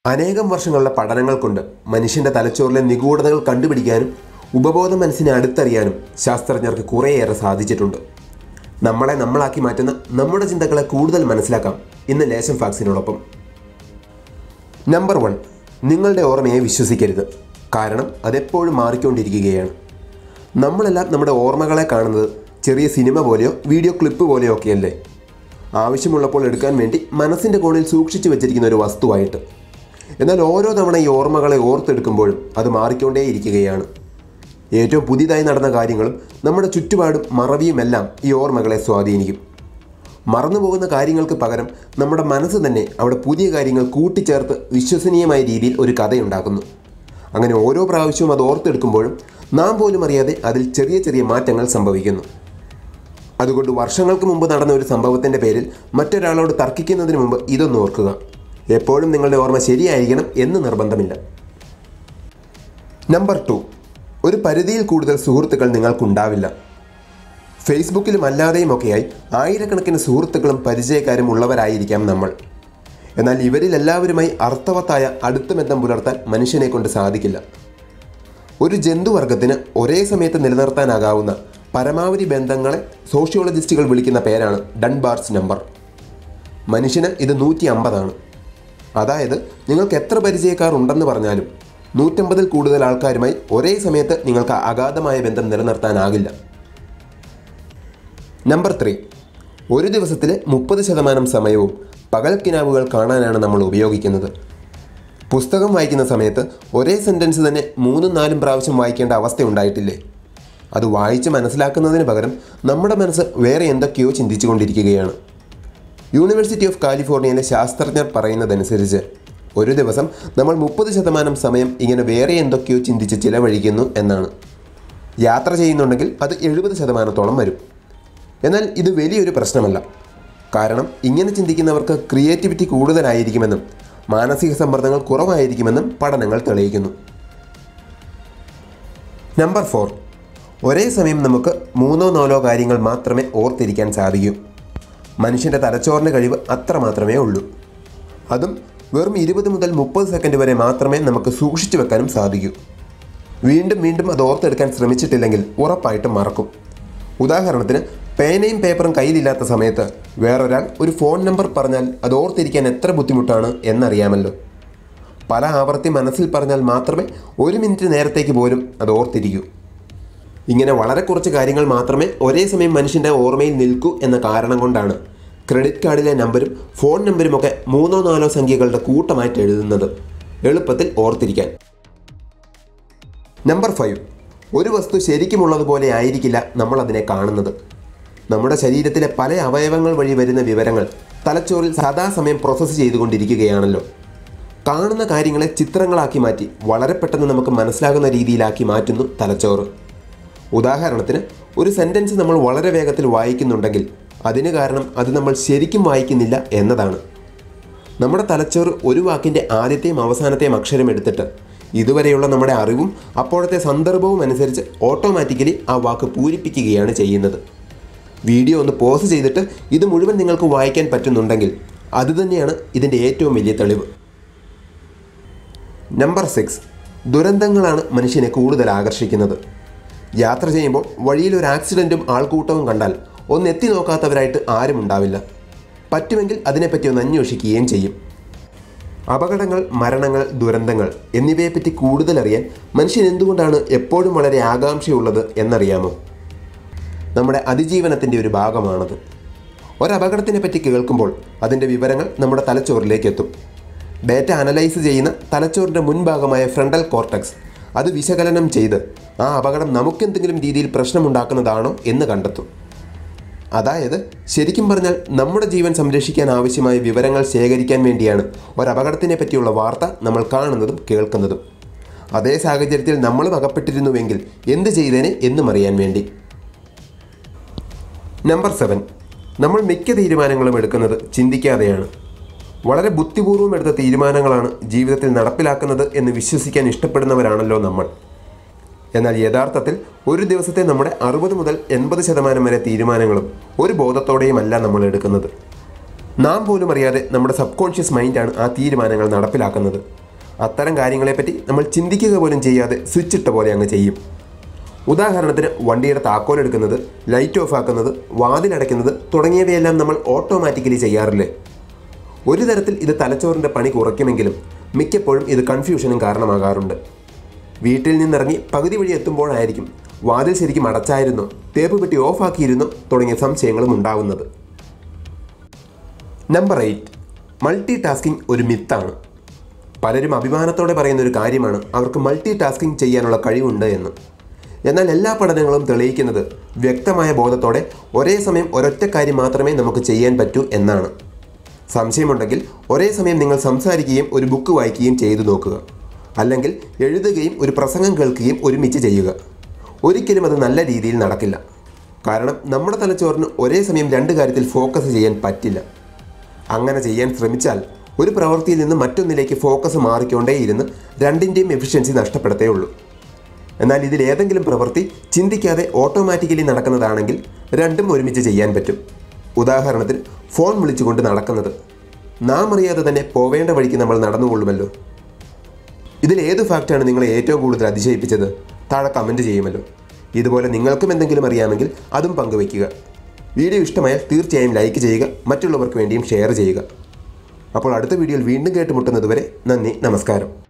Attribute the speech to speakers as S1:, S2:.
S1: അനേകം വർഷങ്ങളുടെ പഠനങ്ങൾ കൊണ്ട് മനുഷ്യൻ്റെ തലച്ചോറിലെ നിഗൂഢതകൾ കണ്ടുപിടിക്കാനും ഉപബോധ മനസ്സിനെ അടുത്തറിയാനും ശാസ്ത്രജ്ഞർക്ക് കുറേയേറെ സാധിച്ചിട്ടുണ്ട് നമ്മളെ നമ്മളാക്കി മാറ്റുന്ന നമ്മുടെ ചിന്തകളെ കൂടുതൽ മനസ്സിലാക്കാം ഇന്ന് ലേശം ഫാക്സിനോടൊപ്പം നമ്പർ വൺ നിങ്ങളുടെ ഓർമ്മയെ വിശ്വസിക്കരുത് കാരണം അതെപ്പോഴും മാറിക്കൊണ്ടിരിക്കുകയാണ് നമ്മളെല്ലാം നമ്മുടെ ഓർമ്മകളെ കാണുന്നത് ചെറിയ സിനിമ പോലെയോ വീഡിയോ ക്ലിപ്പ് പോലെയോ ഒക്കെയല്ലേ ആവശ്യമുള്ളപ്പോൾ എടുക്കാൻ വേണ്ടി മനസ്സിൻ്റെ കോണിൽ സൂക്ഷിച്ചു വെച്ചിരിക്കുന്ന ഒരു വസ്തുവായിട്ട് എന്നാൽ ഓരോ തവണ ഈ ഓർമ്മകളെ ഓർത്തെടുക്കുമ്പോഴും അത് മാറിക്കൊണ്ടേയിരിക്കുകയാണ് ഏറ്റവും പുതിയതായി നടന്ന കാര്യങ്ങളും നമ്മുടെ ചുറ്റുപാടും മറവിയുമെല്ലാം ഈ ഓർമ്മകളെ സ്വാധീനിക്കും മറന്നുപോകുന്ന കാര്യങ്ങൾക്ക് പകരം നമ്മുടെ മനസ്സ് തന്നെ അവിടെ പുതിയ കാര്യങ്ങൾ കൂട്ടിച്ചേർത്ത് വിശ്വസനീയമായ രീതിയിൽ ഒരു കഥയുണ്ടാക്കുന്നു അങ്ങനെ ഓരോ പ്രാവശ്യവും അത് ഓർത്തെടുക്കുമ്പോഴും നാം പോലും അറിയാതെ അതിൽ ചെറിയ ചെറിയ മാറ്റങ്ങൾ സംഭവിക്കുന്നു അതുകൊണ്ട് വർഷങ്ങൾക്ക് മുമ്പ് നടന്ന ഒരു സംഭവത്തിൻ്റെ പേരിൽ മറ്റൊരാളോട് തർക്കിക്കുന്നതിന് മുമ്പ് ഇതൊന്ന് ഓർക്കുക എപ്പോഴും നിങ്ങളുടെ ഓർമ്മ ശരിയായിരിക്കണം എന്ന് നിർബന്ധമില്ല നമ്പർ ടു ഒരു പരിധിയിൽ കൂടുതൽ സുഹൃത്തുക്കൾ നിങ്ങൾക്കുണ്ടാവില്ല ഫേസ്ബുക്കിലും അല്ലാതെയും ഒക്കെയായി ആയിരക്കണക്കിന് സുഹൃത്തുക്കളും പരിചയക്കാരും ഉള്ളവരായിരിക്കാം നമ്മൾ എന്നാൽ ഇവരിൽ എല്ലാവരുമായി അർത്ഥവത്തായ അടുത്ത ബന്ധം പുലർത്താൻ മനുഷ്യനെ കൊണ്ട് സാധിക്കില്ല ഒരു ജന്തുവർഗത്തിന് ഒരേ സമയത്ത് നിലനിർത്താനാകാവുന്ന പരമാവധി ബന്ധങ്ങളെ സോഷ്യോളജിസ്റ്റുകൾ വിളിക്കുന്ന പേരാണ് ഡൺബാർസ് നമ്പർ മനുഷ്യന് ഇത് നൂറ്റി അമ്പതാണ് അതായത് നിങ്ങൾക്ക് എത്ര പരിചയക്കാർ ഉണ്ടെന്ന് പറഞ്ഞാലും നൂറ്റമ്പതിൽ കൂടുതൽ ആൾക്കാരുമായി ഒരേ സമയത്ത് നിങ്ങൾക്ക് അഗാധമായ ബന്ധം നിലനിർത്താനാകില്ല നമ്പർ ത്രീ ഒരു ദിവസത്തിലെ മുപ്പത് ശതമാനം സമയവും പകൽ കിനാവുകൾ കാണാനാണ് നമ്മൾ ഉപയോഗിക്കുന്നത് പുസ്തകം വായിക്കുന്ന സമയത്ത് ഒരേ സെൻറ്റൻസ് തന്നെ മൂന്നും നാലും പ്രാവശ്യം വായിക്കേണ്ട അവസ്ഥ ഉണ്ടായിട്ടില്ലേ അത് വായിച്ച് മനസ്സിലാക്കുന്നതിന് പകരം നമ്മുടെ മനസ്സ് വേറെ എന്തൊക്കെയോ ചിന്തിച്ചുകൊണ്ടിരിക്കുകയാണ് യൂണിവേഴ്സിറ്റി ഓഫ് കാലിഫോർണിയയിലെ ശാസ്ത്രജ്ഞർ പറയുന്നതനുസരിച്ച് ഒരു ദിവസം നമ്മൾ മുപ്പത് ശതമാനം സമയം ഇങ്ങനെ വേറെ എന്തൊക്കെയോ ചിന്തിച്ച് ചിലവഴിക്കുന്നു എന്നാണ് യാത്ര ചെയ്യുന്നുണ്ടെങ്കിൽ അത് എഴുപത് ശതമാനത്തോളം വരും എന്നാൽ ഇത് വലിയൊരു പ്രശ്നമല്ല കാരണം ഇങ്ങനെ ചിന്തിക്കുന്നവർക്ക് ക്രിയേറ്റിവിറ്റി കൂടുതലായിരിക്കുമെന്നും മാനസിക സമ്മർദ്ദങ്ങൾ കുറവായിരിക്കുമെന്നും പഠനങ്ങൾ തെളിയിക്കുന്നു നമ്പർ ഫോർ ഒരേ സമയം നമുക്ക് മൂന്നോ നാലോ കാര്യങ്ങൾ മാത്രമേ ഓർത്തിരിക്കാൻ സാധിക്കൂ മനുഷ്യൻ്റെ തലച്ചോറിൻ്റെ കഴിവ് അത്ര മാത്രമേ ഉള്ളൂ അതും വെറും ഇരുപത് മുതൽ മുപ്പത് സെക്കൻഡ് വരെ മാത്രമേ നമുക്ക് സൂക്ഷിച്ചു വെക്കാനും സാധിക്കൂ വീണ്ടും വീണ്ടും അത് ഓർത്തെടുക്കാൻ ശ്രമിച്ചിട്ടില്ലെങ്കിൽ ഉറപ്പായിട്ടും മറക്കും ഉദാഹരണത്തിന് പേനയും പേപ്പറും കയ്യിലില്ലാത്ത സമയത്ത് വേറൊരാൾ ഒരു ഫോൺ നമ്പർ പറഞ്ഞാൽ അത് ഓർത്തിരിക്കാൻ എത്ര ബുദ്ധിമുട്ടാണ് എന്നറിയാമല്ലോ പല ആവർത്തി മനസ്സിൽ പറഞ്ഞാൽ മാത്രമേ ഒരു മിനിറ്റ് നേരത്തേക്ക് പോലും അത് ഓർത്തിരിക്കൂ ഇങ്ങനെ വളരെ കുറച്ച് കാര്യങ്ങൾ മാത്രമേ ഒരേ സമയം മനുഷ്യൻ്റെ ഓർമ്മയിൽ നിൽക്കൂ എന്ന കാരണം കൊണ്ടാണ് ക്രെഡിറ്റ് കാർഡിലെ നമ്പരും ഫോൺ നമ്പരുമൊക്കെ മൂന്നോ നാലോ സംഖ്യകളുടെ കൂട്ടമായിട്ട് എഴുതുന്നത് എളുപ്പത്തിൽ ഓർത്തിരിക്കാൻ നമ്പർ ഫൈവ് ഒരു വസ്തു ശരിക്കുമുള്ളതുപോലെ ആയിരിക്കില്ല നമ്മൾ അതിനെ കാണുന്നത് നമ്മുടെ ശരീരത്തിലെ പല അവയവങ്ങൾ വഴി വരുന്ന വിവരങ്ങൾ തലച്ചോറിൽ സദാസമയം പ്രോസസ്സ് ചെയ്തുകൊണ്ടിരിക്കുകയാണല്ലോ കാണുന്ന കാര്യങ്ങളെ ചിത്രങ്ങളാക്കി മാറ്റി വളരെ പെട്ടെന്ന് നമുക്ക് മനസ്സിലാകുന്ന രീതിയിലാക്കി മാറ്റുന്നു തലച്ചോറ് ഉദാഹരണത്തിന് ഒരു സെൻറ്റൻസ് നമ്മൾ വളരെ വേഗത്തിൽ വായിക്കുന്നുണ്ടെങ്കിൽ അതിന് കാരണം അത് നമ്മൾ ശരിക്കും വായിക്കുന്നില്ല എന്നതാണ് നമ്മുടെ തലച്ചോറ് ഒരു വാക്കിൻ്റെ ആദ്യത്തെയും അവസാനത്തെയും അക്ഷരം എടുത്തിട്ട് ഇതുവരെയുള്ള നമ്മുടെ അറിവും അപ്പോഴത്തെ സന്ദർഭവും അനുസരിച്ച് ഓട്ടോമാറ്റിക്കലി ആ വാക്ക് പൂരിപ്പിക്കുകയാണ് ചെയ്യുന്നത് വീഡിയോ ഒന്ന് പോസ് ചെയ്തിട്ട് ഇത് മുഴുവൻ നിങ്ങൾക്ക് വായിക്കാൻ പറ്റുന്നുണ്ടെങ്കിൽ അതുതന്നെയാണ് ഇതിൻ്റെ ഏറ്റവും വലിയ തെളിവ് നമ്പർ സിക്സ് ദുരന്തങ്ങളാണ് മനുഷ്യനെ കൂടുതൽ ആകർഷിക്കുന്നത് യാത്ര ചെയ്യുമ്പോൾ വഴിയിൽ ഒരു ആക്സിഡൻറ്റും ആൾക്കൂട്ടവും കണ്ടാൽ ഒന്ന് എത്തി നോക്കാത്തവരായിട്ട് ആരും ഉണ്ടാവില്ല പറ്റുമെങ്കിൽ അതിനെപ്പറ്റി ഒന്ന് അന്വേഷിക്കുകയും ചെയ്യും അപകടങ്ങൾ മരണങ്ങൾ ദുരന്തങ്ങൾ എന്നിവയെപ്പറ്റി കൂടുതൽ അറിയാൻ മനുഷ്യൻ എന്തുകൊണ്ടാണ് എപ്പോഴും വളരെ ആകാംക്ഷയുള്ളത് എന്നറിയാമോ നമ്മുടെ അതിജീവനത്തിൻ്റെ ഒരു ഭാഗമാണത് ഒരപകടത്തിനെ പറ്റി കേൾക്കുമ്പോൾ അതിൻ്റെ വിവരങ്ങൾ നമ്മുടെ തലച്ചോറിലേക്ക് എത്തും ഡേറ്റ അനലൈസ് ചെയ്യുന്ന തലച്ചോറിൻ്റെ മുൻഭാഗമായ ഫ്രണ്ടൽ കോർട്ടക്സ് അത് വിശകലനം ചെയ്ത് ആ അപകടം നമുക്കെന്തെങ്കിലും രീതിയിൽ പ്രശ്നമുണ്ടാക്കുന്നതാണോ എന്ന് കണ്ടെത്തും അതായത് ശരിക്കും പറഞ്ഞാൽ നമ്മുടെ ജീവൻ സംരക്ഷിക്കാൻ ആവശ്യമായ വിവരങ്ങൾ ശേഖരിക്കാൻ വേണ്ടിയാണ് ഒരപകടത്തിനെ പറ്റിയുള്ള വാർത്ത നമ്മൾ കാണുന്നതും കേൾക്കുന്നതും അതേ സാഹചര്യത്തിൽ നമ്മളും അകപ്പെട്ടിരുന്നുവെങ്കിൽ എന്ത് ചെയ്തേനെ എന്നും അറിയാൻ വേണ്ടി നമ്പർ സെവൻ നമ്മൾ മിക്ക തീരുമാനങ്ങളും എടുക്കുന്നത് ചിന്തിക്കാതെയാണ് വളരെ ബുദ്ധിപൂർവ്വം എടുത്ത തീരുമാനങ്ങളാണ് ജീവിതത്തിൽ നടപ്പിലാക്കുന്നത് എന്ന് വിശ്വസിക്കാൻ ഇഷ്ടപ്പെടുന്നവരാണല്ലോ നമ്മൾ എന്നാൽ യഥാർത്ഥത്തിൽ ഒരു ദിവസത്തെ നമ്മുടെ അറുപത് മുതൽ എൺപത് ശതമാനം വരെ തീരുമാനങ്ങളും ഒരു ബോധത്തോടെയുമല്ല നമ്മൾ എടുക്കുന്നത് നാം പോലും അറിയാതെ നമ്മുടെ സബ് കോൺഷ്യസ് മൈൻഡാണ് ആ തീരുമാനങ്ങൾ നടപ്പിലാക്കുന്നത് അത്തരം കാര്യങ്ങളെപ്പറ്റി നമ്മൾ ചിന്തിക്കുക പോലും ചെയ്യാതെ സ്വിച്ച് ഇട്ട പോലെ അങ്ങ് ചെയ്യും ഉദാഹരണത്തിന് വണ്ടിയുടെ താക്കോൽ എടുക്കുന്നത് ലൈറ്റ് ഓഫ് ആക്കുന്നത് വാതിലടയ്ക്കുന്നത് തുടങ്ങിയവയെല്ലാം നമ്മൾ ഓട്ടോമാറ്റിക്കലി ചെയ്യാറില്ലേ ഒരു തരത്തിൽ ഇത് തലച്ചോറിൻ്റെ പണി കുറയ്ക്കുമെങ്കിലും മിക്കപ്പോഴും ഇത് കൺഫ്യൂഷനും കാരണമാകാറുണ്ട് വീട്ടിൽ നിന്നിറങ്ങി പകുതി വഴി എത്തുമ്പോഴായിരിക്കും വാതിൽ ശരിക്കും അടച്ചായിരുന്നോ തേപ്പ് പെട്ടി ഓഫാക്കിയിരുന്നോ തുടങ്ങിയ സംശയങ്ങളും ഉണ്ടാവുന്നത് നമ്പർ എയ്റ്റ് മൾട്ടി ടാസ്കിംഗ് ഒരു മിത്താണ് പലരും അഭിമാനത്തോടെ പറയുന്ന ഒരു കാര്യമാണ് അവർക്ക് മൾട്ടി ടാസ്കിംഗ് ചെയ്യാനുള്ള കഴിവുണ്ട് എന്ന് എന്നാൽ എല്ലാ പഠനങ്ങളും തെളിയിക്കുന്നത് വ്യക്തമായ ബോധത്തോടെ ഒരേ സമയം ഒരൊറ്റ കാര്യം മാത്രമേ നമുക്ക് ചെയ്യാൻ പറ്റൂ എന്നാണ് സംശയമുണ്ടെങ്കിൽ ഒരേ സമയം നിങ്ങൾ സംസാരിക്കുകയും ഒരു ബുക്ക് വായിക്കുകയും ചെയ്തു നോക്കുക അല്ലെങ്കിൽ എഴുതുകയും ഒരു പ്രസംഗം കേൾക്കുകയും ഒരുമിച്ച് ചെയ്യുക ഒരിക്കലും അത് നല്ല രീതിയിൽ നടക്കില്ല കാരണം നമ്മുടെ തലച്ചോറിന് ഒരേ സമയം രണ്ട് കാര്യത്തിൽ ഫോക്കസ് ചെയ്യാൻ പറ്റില്ല അങ്ങനെ ചെയ്യാൻ ശ്രമിച്ചാൽ ഒരു പ്രവൃത്തിയിൽ നിന്ന് മറ്റൊന്നിലേക്ക് ഫോക്കസ് മാറിക്കൊണ്ടേയിരുന്ന് രണ്ടിൻ്റെയും എഫിഷ്യൻസി നഷ്ടപ്പെടത്തേ ഉള്ളൂ എന്നാൽ ഇതിൽ ഏതെങ്കിലും പ്രവൃത്തി ചിന്തിക്കാതെ ഓട്ടോമാറ്റിക്കലി നടക്കുന്നതാണെങ്കിൽ രണ്ടും ഒരുമിച്ച് ചെയ്യാൻ പറ്റും ഉദാഹരണത്തിന് ഫോൺ വിളിച്ചുകൊണ്ട് നടക്കുന്നത് നാം അറിയാതെ തന്നെ പോവേണ്ട വഴിക്ക് നമ്മൾ നടന്നുകൊള്ളുമല്ലോ ഇതിൽ ഏത് ഫാക്റ്റാണ് നിങ്ങളെ ഏറ്റവും കൂടുതൽ അതിശയിപ്പിച്ചത് താഴെ കമൻറ്റ് ചെയ്യുമല്ലോ ഇതുപോലെ നിങ്ങൾക്കും എന്തെങ്കിലും അറിയാമെങ്കിൽ അതും പങ്കുവയ്ക്കുക വീഡിയോ ഇഷ്ടമായാൽ തീർച്ചയായും ലൈക്ക് ചെയ്യുക മറ്റുള്ളവർക്ക് വേണ്ടിയും ഷെയർ ചെയ്യുക അപ്പോൾ അടുത്ത വീഡിയോയിൽ വീണ്ടും കേട്ടുമുട്ടുന്നതുവരെ നന്ദി നമസ്കാരം